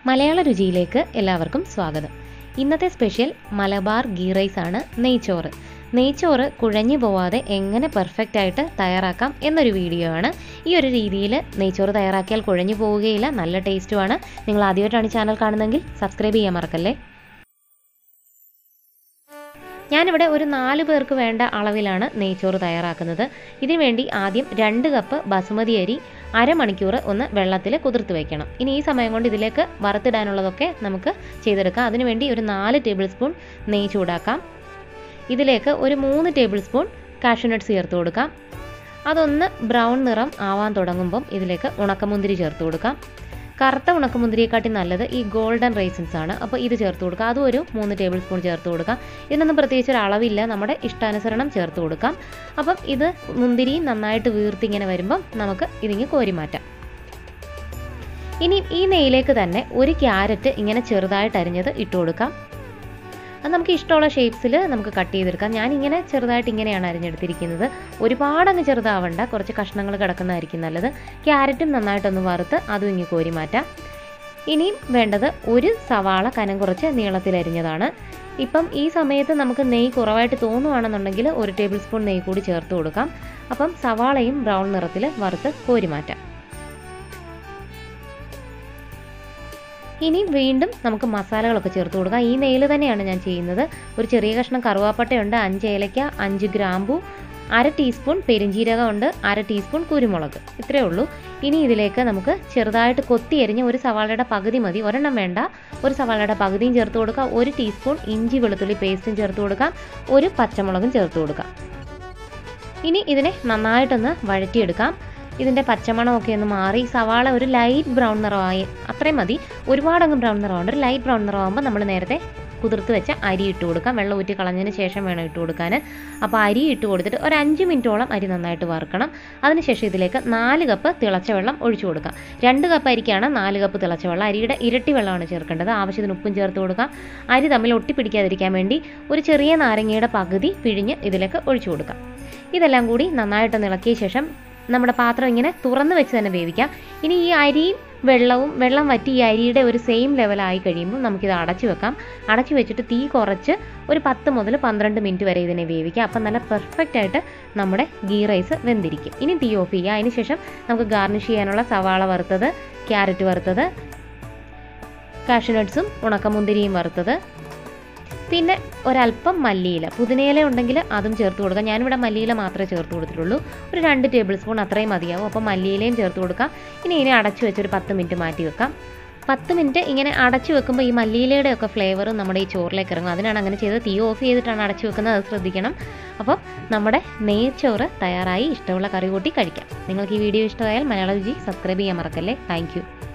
മലയാള രുചിയിലേക്ക് എല്ലാവർക്കും സ്വാഗതം ഇന്നത്തെ സ്പെഷ്യൽ മലബാർ ഗീ റൈസ് ആണ് നെയ്ച്ചോറ് നെയ്ച്ചോറ് കുഴഞ്ഞു പോവാതെ എങ്ങനെ പെർഫെക്റ്റ് ആയിട്ട് തയ്യാറാക്കാം എന്നൊരു വീഡിയോ ആണ് ഈ ഒരു രീതിയിൽ നെയ്ച്ചോറ് തയ്യാറാക്കിയാൽ കുഴഞ്ഞു പോവുകയില്ല നല്ല ടേസ്റ്റുമാണ് നിങ്ങൾ ആദ്യമായിട്ടാണ് ചാനൽ കാണുന്നതെങ്കിൽ സബ്സ്ക്രൈബ് ചെയ്യാൻ മറക്കല്ലേ ഞാനിവിടെ ഒരു നാല് പേർക്ക് വേണ്ട അളവിലാണ് നെയ്ച്ചോറ് തയ്യാറാക്കുന്നത് ഇതിനു വേണ്ടി ആദ്യം രണ്ട് കപ്പ് ബസുമതി അരി അരമണിക്കൂർ ഒന്ന് വെള്ളത്തിൽ കുതിർത്ത് വയ്ക്കണം ഇനി ഈ സമയം കൊണ്ട് ഇതിലേക്ക് വറുത്തിടാനുള്ളതൊക്കെ നമുക്ക് ചെയ്തെടുക്കാം അതിനുവേണ്ടി ഒരു നാല് ടേബിൾ സ്പൂൺ നെയ്യ് ചൂടാക്കാം ഇതിലേക്ക് ഒരു മൂന്ന് ടേബിൾ സ്പൂൺ കാഷ്യൂനട്ട്സ് ചേർത്ത് കൊടുക്കാം അതൊന്ന് ബ്രൗൺ നിറം ആവാൻ തുടങ്ങുമ്പം ഇതിലേക്ക് ഉണക്കമുന്തിരി ചേർത്ത് കൊടുക്കാം കറുത്ത ഉണക്കമുന്തിരിയെക്കാട്ടി നല്ലത് ഈ ഗോൾഡൻ റൈസിൻസ് ആണ് അപ്പോൾ ഇത് ചേർത്ത് കൊടുക്കുക അതും ഒരു മൂന്ന് ടേബിൾ സ്പൂൺ ചേർത്ത് കൊടുക്കാം ഇതിനൊന്നും പ്രത്യേകിച്ച് ഒരു അളവില്ല നമ്മുടെ ഇഷ്ടാനുസരണം ചേർത്ത് കൊടുക്കാം അപ്പം ഇത് മുന്തിരി നന്നായിട്ട് വീർത്തിങ്ങനെ വരുമ്പം നമുക്ക് ഇതിങ്ങ് കോരി മാറ്റാം ഇനി ഈ നെയ്യിലേക്ക് തന്നെ ഒരു ക്യാരറ്റ് ഇങ്ങനെ ചെറുതായിട്ട് അരിഞ്ഞത് ഇട്ട് കൊടുക്കാം അത് നമുക്ക് ഇഷ്ടമുള്ള ഷേപ്സിൽ നമുക്ക് കട്ട് ചെയ്തെടുക്കാം ഞാനിങ്ങനെ ചെറുതായിട്ട് ഇങ്ങനെയാണ് അരിഞ്ഞെടുത്തിരിക്കുന്നത് ഒരുപാട് അങ്ങ് ചെറുതാവണ്ട കുറച്ച് കഷ്ണങ്ങൾ കിടക്കുന്നതായിരിക്കും നല്ലത് ക്യാരറ്റും നന്നായിട്ടൊന്ന് വറുത്ത് അതും ഇങ്ങ് കോരി മാറ്റാം ഇനിയും വേണ്ടത് ഒരു സവാള കനം കുറച്ച് നീളത്തിൽ അരിഞ്ഞതാണ് ഇപ്പം ഈ സമയത്ത് നമുക്ക് നെയ്യ് കുറവായിട്ട് തോന്നുവാണെന്നുണ്ടെങ്കിൽ ഒരു ടേബിൾ സ്പൂൺ നെയ്യ് കൂടി ചേർത്ത് കൊടുക്കാം അപ്പം സവാളയും ബ്രൗൺ നിറത്തിൽ വറുത്ത് കോരി മാറ്റാം ഇനി വീണ്ടും നമുക്ക് മസാലകളൊക്കെ ചേർത്ത് കൊടുക്കാം ഈ നെയ്യിൽ തന്നെയാണ് ഞാൻ ചെയ്യുന്നത് ഒരു ചെറിയ കഷ്ണം കറുവാപ്പട്ടയുണ്ട് അഞ്ച് ഏലയ്ക്ക അഞ്ച് ഗ്രാമ്പു അര ടീസ്പൂൺ പെരിഞ്ജീരകം ഉണ്ട് അര ടീസ്പൂൺ കുരുമുളക് ഇത്രയേ ഉള്ളൂ ഇനി ഇതിലേക്ക് നമുക്ക് ചെറുതായിട്ട് കൊത്തി എരിഞ്ഞ് ഒരു സവാളയുടെ പകുതി മതി ഒരെണ്ണം വേണ്ട ഒരു സവാളയുടെ പകുതിയും ചേർത്ത് കൊടുക്കാം ഒരു ടീസ്പൂൺ ഇഞ്ചി വെളുത്തുള്ളി പേസ്റ്റും ചേർത്ത് കൊടുക്കാം ഒരു പച്ചമുളകും ചേർത്ത് കൊടുക്കാം ഇനി ഇതിനെ നന്നായിട്ടൊന്ന് വഴറ്റിയെടുക്കാം ഇതിൻ്റെ പച്ചമണമൊക്കെ ഒന്ന് മാറി സവാള ഒരു ലൈറ്റ് ബ്രൗൺ നിറമായി അത്രയും മതി ഒരുപാടങ്ങ് ബ്രൗൺ നിറമുണ്ട് ഒരു ലൈറ്റ് ബ്രൗൺ നിറമാകുമ്പോൾ നമ്മൾ നേരത്തെ കുതിർത്ത് വെച്ച അരി ഇട്ട് കൊടുക്കാം വെള്ളം ഊറ്റി കളഞ്ഞതിന് ശേഷം വേണം ഇട്ട് കൊടുക്കാൻ അപ്പോൾ അരി ഇട്ട് കൊടുത്തിട്ട് ഒരു അഞ്ച് മിനിറ്റോളം അരി നന്നായിട്ട് വറുക്കണം അതിനുശേഷം ഇതിലേക്ക് നാല് കപ്പ് തിളച്ച വെള്ളം ഒഴിച്ചു കൊടുക്കാം രണ്ട് കപ്പ് അരിക്കാണ് നാല് കപ്പ് തിളച്ച വെള്ളം അരിയുടെ ഇരട്ടി വെള്ളമാണ് ചേർക്കേണ്ടത് ആവശ്യത്തിന് ഉപ്പും ചേർത്ത് കൊടുക്കാം അരി തമ്മിൽ ഒട്ടിപ്പിടിക്കാതിരിക്കാൻ വേണ്ടി ഒരു ചെറിയ നാരങ്ങയുടെ പകുതി പിഴിഞ്ഞ് ഇതിലേക്ക് ഒഴിച്ചു കൊടുക്കാം ഇതെല്ലാം കൂടി നന്നായിട്ട് ഇളക്കിയ ശേഷം നമ്മുടെ പാത്രം ഇങ്ങനെ തുറന്ന് വെച്ച് തന്നെ വേവിക്കാം ഇനി ഈ അരിയും വെള്ളവും വെള്ളം വറ്റി ഈ അരിയുടെ ഒരു സെയിം ലെവലായി കഴിയുമ്പോൾ നമുക്കിത് അടച്ചു വെക്കാം അടച്ചു വെച്ചിട്ട് തീ കുറച്ച് ഒരു പത്ത് മുതൽ പന്ത്രണ്ട് മിനിറ്റ് വരെ ഇതിനെ വേവിക്കാം അപ്പം നല്ല പെർഫെക്റ്റ് ആയിട്ട് നമ്മുടെ ഗീ റൈസ് വെന്തിരിക്കും ഇനി തീ ഓഫ് ചെയ്യുക അതിന് ശേഷം നമുക്ക് ഗാർണിഷ് ചെയ്യാനുള്ള സവാള വറുത്തത് ക്യാരറ്റ് വറുത്തത് കാഷ്യൂനട്ട്സും ഉണക്കമുന്തിരിയും വറുത്തത് പിന്നെ ഒരല്പം മല്ലിയില പുതിനയില ഉണ്ടെങ്കിൽ അതും ചേർത്ത് കൊടുക്കാം ഞാനിവിടെ മല്ലിയില മാത്രമേ ചേർത്ത് കൊടുത്തിട്ടുള്ളൂ ഒരു രണ്ട് ടേബിൾ സ്പൂൺ അത്രയും മതിയാവും അപ്പോൾ മല്ലിയിലയും ചേർത്ത് കൊടുക്കാം ഇനി ഇതിനെ അടച്ചു വെച്ചൊരു പത്ത് മിനിറ്റ് മാറ്റി വെക്കാം പത്ത് മിനിറ്റ് ഇങ്ങനെ അടച്ചു വെക്കുമ്പോൾ ഈ മല്ലിയിലയുടെ ഒക്കെ ഫ്ലേവർ നമ്മുടെ ഈ ചോറിലേക്ക് ഇറങ്ങും അതിനാണ് അങ്ങനെ ചെയ്തത് തീ ഓഫ് ചെയ്തിട്ടാണ് അടച്ചു വെക്കുന്നത് അത് ശ്രദ്ധിക്കണം അപ്പം നമ്മുടെ നെയ്ച്ചോറ് തയ്യാറായി ഇഷ്ടമുള്ള കറി കൂട്ടി കഴിക്കാം നിങ്ങൾക്ക് ഈ വീഡിയോ ഇഷ്ടമായാൽ മലയാള രുചി സബ്സ്ക്രൈബ് ചെയ്യാൻ മറക്കല്ലേ താങ്ക്